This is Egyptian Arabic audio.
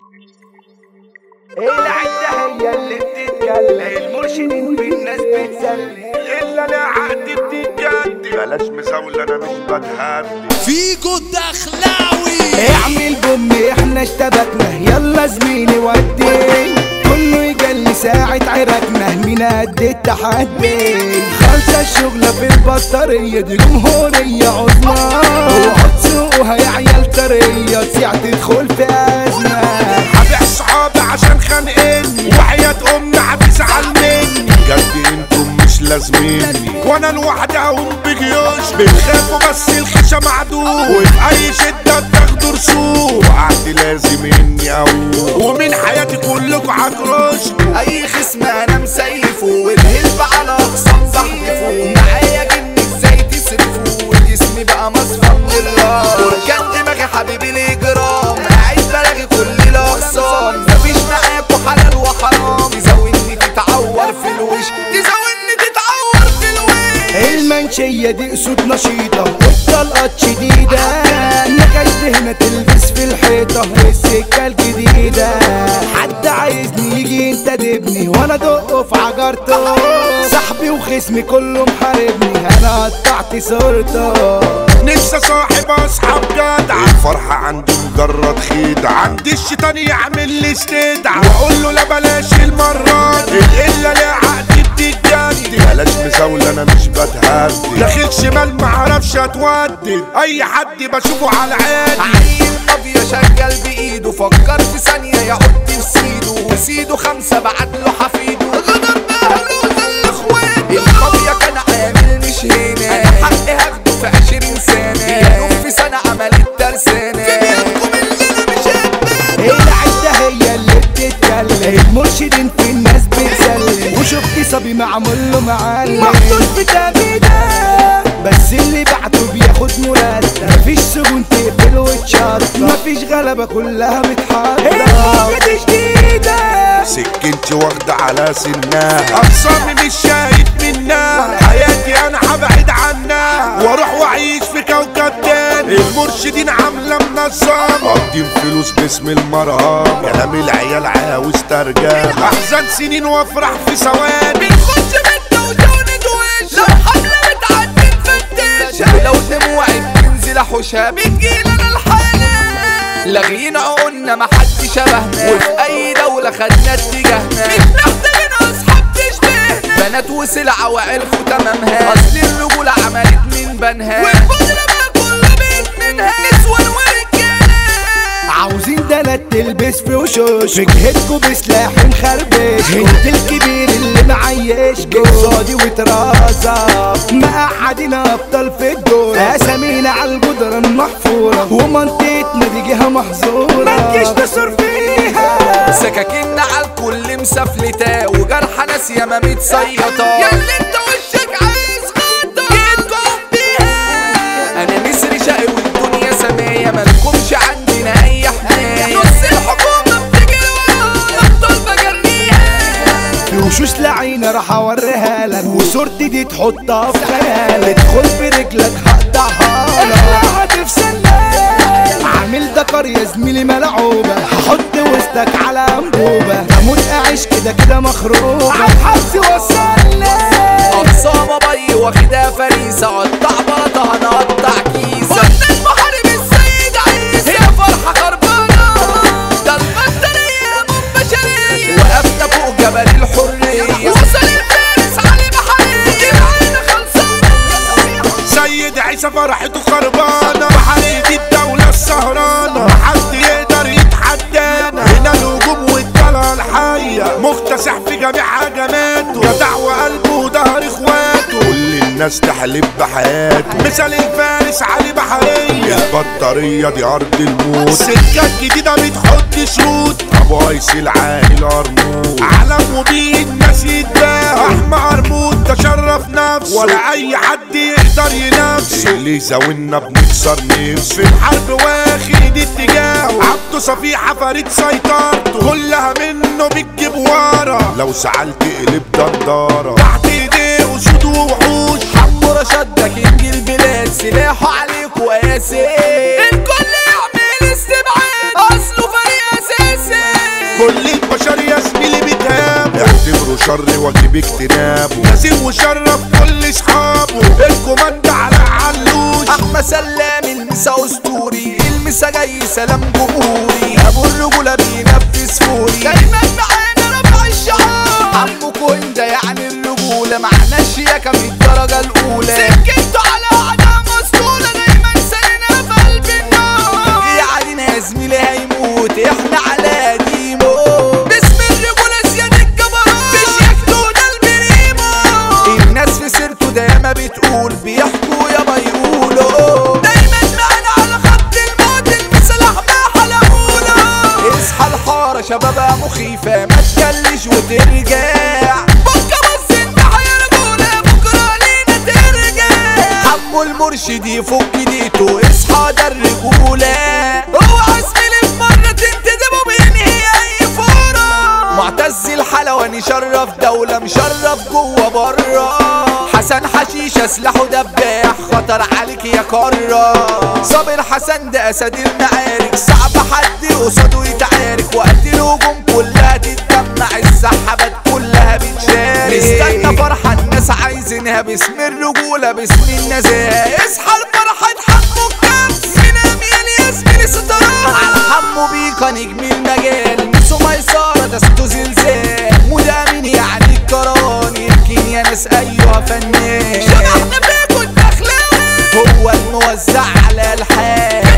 العدة هي اللي بتتكلم المرشدين في الناس بتسلم الا لا عقد بتتجدد بلاش مزاولة انا مش بتهدي فيجو الدخلاوي اعمل بوم احنا اشتبكنا يلا زميلي ودي كله يجلي ساعة عركنا مين قد التحدي خالصة الشغلة في البطارية دي جمهورية عظمى وحط سوقها يا عيال طرية تسيع تدخل في أزمة هبيع صحابي عشان خانقني وحياة امي هتزعل مني بجد انتم مش لازميني وانا لوحدي هقوم بجيوش بتخافوا بس الخشة معدوم وفي اي شدة بتاخدوا رسوم وقعد لازم اني اقوم ومن حياتي كلكوا عكروش اي خصم انا مسيفه والهلب على اقسام بحدفه معايا جن ازاي تصرفه الجسم بقى مصفى من الراس بركان دماغي حبيبي الاجرام قاعد بلاغي كل الاقسام مفيش معاكوا حلال وحرام تزاولني تتعور في الوش تزاولني تتعور في الوش المنشية دي اسود نشيطة والطلقات شديدة نكشت هنا تلبس في الحيطة السكة الجديدة حد عايزني يجي ينتدبني وانا ادقه في عجرته صاحبي وخصمي كله محاربني انا قطعت صورته نفسي صاحب اصحاب جدع الفرحة عندي مجرد خيدة عندي الشيطان يعمل لي استدعى واقول له لا بلاش المرة دي الا لا عقد بتتجدد بلاش مزاولة انا مش بتهدي داخل شمال معرفش اتودد اي حد بشوفه على عادي عيل مافيا شغال بايده فكر في ثانية يحط في سيده وسيده خمسة بعت له حفيده غدر باهله وذل اخواته المافيا كان عامل مش هنا انا حقي هاخده في عشرين سنة يا في سنة عملت ترسانة في بينكم اللي انا مش هتبان العدة هي اللي بتتكلم المرشدين في الناس بتسلم وشفت صبي معمول له معلم محطوط في تابيده بس اللي بعته بياخد مرتب مفيش سجون تقفل وتشرط مفيش غلبة كلها متحرة الموجة جديدة سكنتي واخدة على سنها أقسامي مش شايف منها حياتي أنا هبعد عنها وأروح وأعيش في كوكب تاني المرشدين عاملة منظمة قدم فلوس باسم المرهم كلام العيال عاوز ترجمة أحزن سنين وأفرح في ثواني بنخش بيتنا وجونة وش لو حملة بتعدي نفتش لو دموعي بتنزل حوشها بتجيلنا الحالة لاغيين عقولنا محد شبهنا وفي أي دولة خدنا اتجاهنا مش محتاجين أصحاب تشبهنا بنات وسلعة وعرفوا تمامها أصل الرجولة عملت من بنها والبودرة بقى كل بيت منها نسوان ورجالة عاوزين دلات تلبس في وشوش في جهتكوا بسلاح مخربش انت الكبير اللي معيش قصادي وترازة مقعدين ابطال في الدور اسامينا على الجدران محفورة ومنطقتنا دي جهة محظورة ما تجيش تصر فيها سكاكين على الكل مسفلتة وجرح ناس ياما متصيطة ياللي انت وشك عايز غطا جيتكم بيها انا نسر شقي والدنيا سماية مالكمش عندنا اي حماية نص الحكومة بتجري ورانا ابطال بجريها في وشوش لعينة راح اوريها لك وصورتي دي تحطها في خيالك ادخل برجلك هقطعها لك هتفسد عامل دكر يا زميلي ملعوبة هحط وسطك على انبوبة اموت اعيش كده كده مخروبة عالحبس وصلني اقسام بي واخدها فريسة قطع بلطة هنقطع كيسة قلنا المحارب السيد عيسى هي فرحة خربانة ده البطارية من بشرية وقفنا فوق جبل الحرية وصل الفارس علي بحرية العين خلصانة سيد عيسى فرحته خربانة بحرية الدولة السهرانة محد يقدر يتحدانا هنا الهجوم والطلعة الحية مكتسح في جميع هجماته جدع وقلبه وظهر اخواته كل الناس تحلف بحياته مثال الفارس علي بحرية البطارية دي أرض الموت السكة الجديدة بتحط شروط أبو قيس العالي القرموط علم وبيه الناس يتباهى أحمى قرموط تشرف نفسه ولا أي حد يقدر ينافسه اللي يزاولنا بنكسر نفسه في الحرب واخد اتجاهه عبده صفيحة فريد سيطرته كلها منه بتجيب ورا لو سألت قلب دندارة تحت ايديه وسود ووحوش حمو رشاد ده كينج البلاد سلاحه عليكوا قاسي الكل يعمل استبعاد اصله فريق اساسي الشر واجب اجتنابه لازم وشرف كل اصحابه الكوماند على علوش احمد سلام المسا اسطوري المسا جاي سلام جمهوري ابو الرجوله بينفذ فوري دايما معانا رفع الشعار عمو كون ده يعني الرجوله معنا الشياكه من الدرجه الاولى سكته على اعداء مسطوله دايما ساينا في قلب النار يعني يا زميلي هيموت احنا على قديمه باسم الرجوله زياد الجبروت مش ياخدوا ده البريمو الناس في سيرته دايما بتقول بيحكوا يا ما يقولوا دايما معانا على خط الموت المسلح ما حلقوله اصحى الحارة شبابها مخيفة ما تجلش وترجع بكرة بس انت هيرجونا بكرة لينا ترجع حمو المرشد يفك ديته اصحى ده الرجولة هو اسمي في مرة تنتدبوا بينهي اي فورة معتز الحلواني شرف دولة مشرف جوه بره حسن حشيشة سلاحه دباح خطر عليك يا كرة صابر حسن ده اسد المعارك صعب حد قصاده يتعارك وقت الهجوم كلها تتجمع السحابات كلها بتشارك استنى فرحة الناس عايزينها باسم الرجولة باسم النزاهة اصحى الفرحة حمو الكبس من اميال ياسمين سترات على حمو بيكا نجم المجال نسو ميسارة دستو زلزال مدامين يعني الكراني يمكن يا ناس ايها فنان شبحنا فيكو الدخلاوي هو الموزع على الحال